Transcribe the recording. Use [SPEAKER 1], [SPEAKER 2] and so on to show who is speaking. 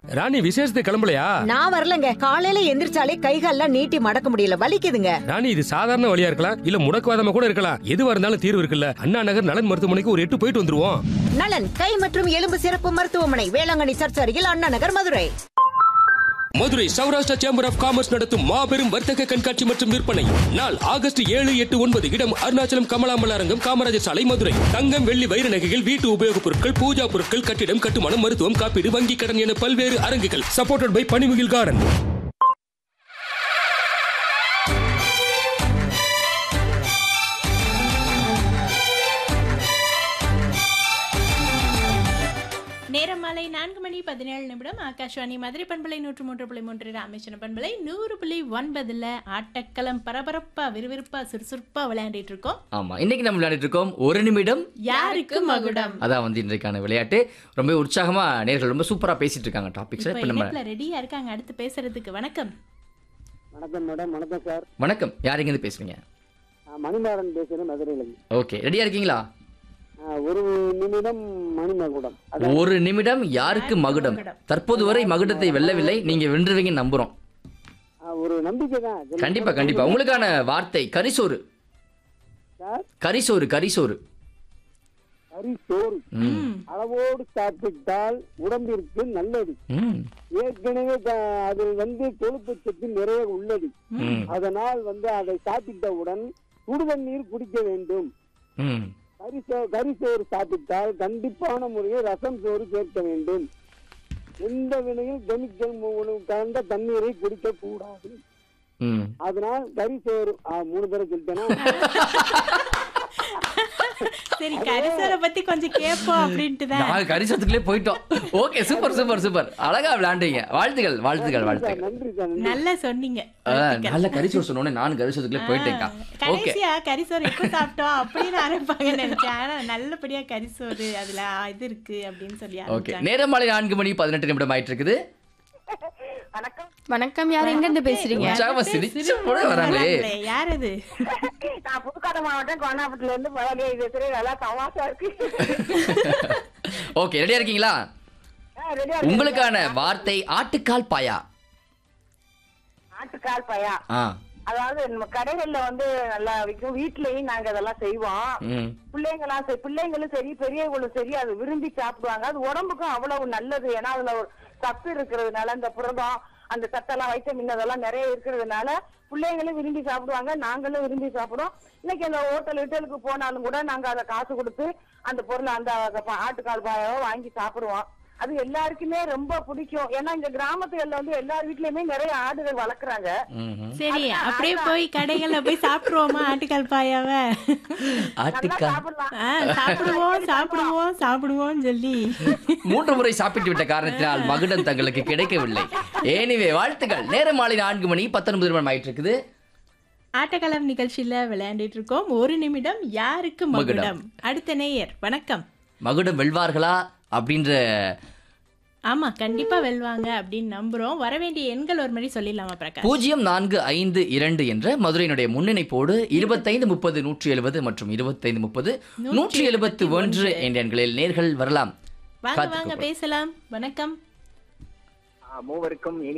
[SPEAKER 1] ராணி விசேஷத்துக்கு கிளம்பலையா
[SPEAKER 2] நான் வரலங்க காலையில எந்திரிச்சாலே கைகால்லாம் நீட்டி மடக்க முடியல வலிக்குதுங்க
[SPEAKER 1] ராணி இது சாதாரண வழியா இருக்கலாம் இல்ல முடக்குவாதமா கூட இருக்கலாம் எதுவா இருந்தாலும் தீர்வு இருக்குல்ல அண்ணா நகர் நலன் மருத்துவமனைக்கு ஒரு எட்டு போயிட்டு வந்துருவோம்
[SPEAKER 2] நலன் கை மற்றும் எலும்பு சிறப்பு மருத்துவமனை வேளாங்கண்ணி சர்ச் அருகில் Anna Nagar Madurai
[SPEAKER 1] Madurai Saurashtra chamber of commerce நடத்தும் மாபெரும் வர்த்தக கண்காட்சி மற்றும் விற்பனை நாள் ஆகஸ்ட் ஏழு எட்டு ஒன்பது இடம் அருணாச்சலம் கமலாமல் அரங்கம் காமராஜர் சாலை மதுரை தங்கம் வெள்ளி வைர நகைகள் வீட்டு உபயோகப் பொருட்கள் பூஜா பொருட்கள் கட்டிடம் கட்டுமானம் மருத்துவம் காப்பீடு வங்கி கடன் என பல்வேறு அரங்குகள் சப்போர்ட்டட் பை பனிமுகில் கார்டன்
[SPEAKER 3] நேரம் மாலை நான்கு மணி பதினேழு நிமிடம் ஆகாஷ்வாணி மதுரை பண்பலை நூற்று மூன்று புள்ளி மூன்று ராமேஸ்வரம் பண்பலை நூறு புள்ளி ஒன்பதுல ஆட்டக்களம் பரபரப்பா விறுவிறுப்பா சுறுசுறுப்பா விளையாண்டிட்டு இருக்கோம்
[SPEAKER 4] ஆமா இன்னைக்கு நம்ம விளையாடிட்டு இருக்கோம் ஒரு நிமிடம்
[SPEAKER 3] யாருக்கு மகுடம்
[SPEAKER 4] அதான் வந்து இன்றைக்கான விளையாட்டு ரொம்ப உற்சாகமா நேர்கள் ரொம்ப சூப்பரா பேசிட்டு இருக்காங்க டாபிக்ஸ்
[SPEAKER 3] இப்ப
[SPEAKER 4] இப்ப நம்ம
[SPEAKER 3] இணைப்புல ரெடியா இருக்காங்க அடுத்து பேசுறதுக்கு வணக்கம்
[SPEAKER 5] வணக்கம் மேடம் வணக்கம் சார்
[SPEAKER 4] வணக்கம் யார் எங்க இருந்து பேசுறீங்க
[SPEAKER 5] நான் மணிமாறன் பேசுறேன் மதுரையில
[SPEAKER 4] ஓகே ரெடியா இருக்கீங்களா
[SPEAKER 5] ஒரு நிமிடம் மணிமகுடம் அதான்
[SPEAKER 4] ஒரு நிமிடம் யாருக்கு மகுடம் தற்போது வரை மகுடத்தை வெல்லவில்லை நீங்க வென்றுவீங்கன்னு நம்புறோம்
[SPEAKER 5] ஆ, ஒரு நம்பிக்கை தான்
[SPEAKER 4] கண்டிப்பா கண்டிப்பா உங்களுக்கான வார்த்தை கரிசோறு
[SPEAKER 5] சார்
[SPEAKER 4] கரிசோறு கரிசோறு
[SPEAKER 5] கறி சோறு
[SPEAKER 4] ம்
[SPEAKER 5] அளவோடு சாப்பிட்டால் உடம்பிற்கு நல்லது
[SPEAKER 4] ம்
[SPEAKER 5] ஏற்கனவே த- அதில் வந்து கொழுப்பு சத்து நிறைய உள்ளது
[SPEAKER 4] ம்
[SPEAKER 5] அதனால் வந்து அதை சாப்பிட்டவுடன் சுடுதண்ணீர் குடிக்க வேண்டும்
[SPEAKER 4] ம்
[SPEAKER 5] கறி சோ கறி சோறு சாப்பிட்டால் கண்டிப்பான முறையில் ரசம் சோறு சேர்க்க வேண்டும் எந்த வினையில் கெமிக்கல் மூலம் கலந்த தண்ணீரை குடிக்க கூடாது
[SPEAKER 4] ம்
[SPEAKER 5] அதனால் கறி சோறு ஆ, மூணு பேரை சொல்லிட்டேனா
[SPEAKER 3] சரி கரிசோரை பத்தி கொஞ்சம் கேட்போம் அப்படின்ட்டு தான்
[SPEAKER 4] நாங்க கரிசத்துக்குள்ளே போயிட்டோம் ஓகே சூப்பர் சூப்பர் சூப்பர் அழகா விளையாண்டீங்க வாழ்த்துகள் வாழ்த்துகள் வாழ்த்துகள்
[SPEAKER 5] நன்றி சார் நன்றி.
[SPEAKER 3] நல்லா சொன்னீங்க
[SPEAKER 4] ஆ, நல்ல கரிசோறு சொன்னோடனே நானும் கரிசத்துக்குள்ளே போயிட்டேன்க்கா ஓகே
[SPEAKER 3] கடைசியா கரிசோறு எப்ப சாப்பிட்டோம் அப்படின்னு ஆரம்பிப்பாங்கன்னு நினைச்சேன் ஆனா நல்லபடியா கரிசோறு அதுல இது இருக்கு அப்படின்னு சொல்லி
[SPEAKER 4] ஓகே
[SPEAKER 3] ஆரம்பிச்சாங்க.
[SPEAKER 4] நேரம் மாலை நான்கு மணி பதினெட்டு நிமிடம் ஆயிட்டு இருக்குது
[SPEAKER 6] வணக்கம் யார் எங்க இருந்து பேசுறீங்க
[SPEAKER 4] உற்சாகமா சிரிச்சு கூட வராங்களே
[SPEAKER 3] வராங்களே, யார் அது
[SPEAKER 7] நான் புதுக்கோட்டை மாவட்டம் கோணாபுரத்துல இருந்து பழனி பேசுறேன் நல்லா தமாசா இருக்கு
[SPEAKER 4] ஓகே ரெடியா இருக்கீங்களா
[SPEAKER 7] ரெடியா
[SPEAKER 4] உங்களுக்கான வார்த்தை ஆட்டுக்கால் பாயா
[SPEAKER 7] ஆட்டுக்கால் பயா
[SPEAKER 4] ஆ
[SPEAKER 7] அதாவது நம்ம கடைகள்ல வந்து நல்லா விற்கும் வீட்லயும் நாங்க அதெல்லாம் செய்வோம்
[SPEAKER 4] ம்
[SPEAKER 7] பிள்ளைங்களாம் சரி பிள்ளைங்களும் சரி பெரியவங்களும் சரி அது விரும்பி சாப்பிடுவாங்க அது உடம்புக்கும் அவ்வளவு நல்லது ஏன்னா அதுல ஒரு சத்து இருக்கிறதுனால அந்த புரதம் அந்த சத்தெல்லாம் வைட்டமின் அதெல்லாம் நிறைய இருக்கிறதுனால பிள்ளைங்களும் விரும்பி சாப்பிடுவாங்க நாங்களும் விரும்பி சாப்பிடுவோம் இன்னைக்கு அந்த ஹோட்டல் ஹோட்டலுக்கு போனாலும் கூட நாங்க அதை காசு கொடுத்து அந்த பொருளை அந்த ஆட்டுக்கால் பாயாவோ வாங்கி சாப்பிடுவோம் அது எல்லாருக்குமே ரொம்ப பிடிக்கும் ஏன்னா இந்த கிராமத்துகள்ல வந்து எல்லார் வீட்லயுமே நிறைய ஆடுகள் வளர்க்குறாங்க
[SPEAKER 4] ம்ஹும்.
[SPEAKER 3] சரி அப்படியே போய் கடைகள்ல போய் சாப்பிடுவோமா ஆட்டுக்கால் பாயாவ
[SPEAKER 7] நல்லா
[SPEAKER 4] ஆட்டுக்கால்
[SPEAKER 7] சாப்பிடலாம்
[SPEAKER 3] ஆ, சாப்பிடுவோம் சாப்பிடுவோம் சாப்பிடுவோம் சொல்லி
[SPEAKER 4] மூன்று முறை சாப்பிட்டு விட்ட காரணத்தினால் மகுடம் தங்களுக்கு கிடைக்கவில்லை ஏனிவே வாழ்த்துக்கள் நேரம் மாலை நான்கு மணி பத்தொன்பது நிமிடம் ஆயிட்டு இருக்குது
[SPEAKER 3] ஆட்டக்களம் நிகழ்ச்சியில விளையாண்டிட்டு இருக்கோம் ஒரு நிமிடம் யாருக்கு
[SPEAKER 4] மகுடம்.
[SPEAKER 3] மகுடம் அடுத்த நேயர் வணக்கம்
[SPEAKER 4] மகுடம் வெல்வார்களா அப்படின்ற
[SPEAKER 3] ஆமா கண்டிப்பா வெல்வாங்க அப்படின்னு நம்புறோம் வர வேண்டிய எண்கள் ஒரு மாதிரி சொல்லிடலாமா பிரகாஷ்
[SPEAKER 4] பூஜ்ஜியம் நான்கு ஐந்து இரண்டு என்ற மதுரையினுடைய முன்னிணைப்போடு இருபத்தைந்து முப்பது நூற்றி எழுபது மற்றும் இருபத்தைந்து முப்பது நூற்றி எழுபத்து ஒன்று என்ற எண்களில் நேர்கள் வரலாம்
[SPEAKER 3] வாங்க வாங்க
[SPEAKER 4] காத்துக்கொள்.
[SPEAKER 3] பேசலாம் வணக்கம்
[SPEAKER 5] மூவருக்கும் இனி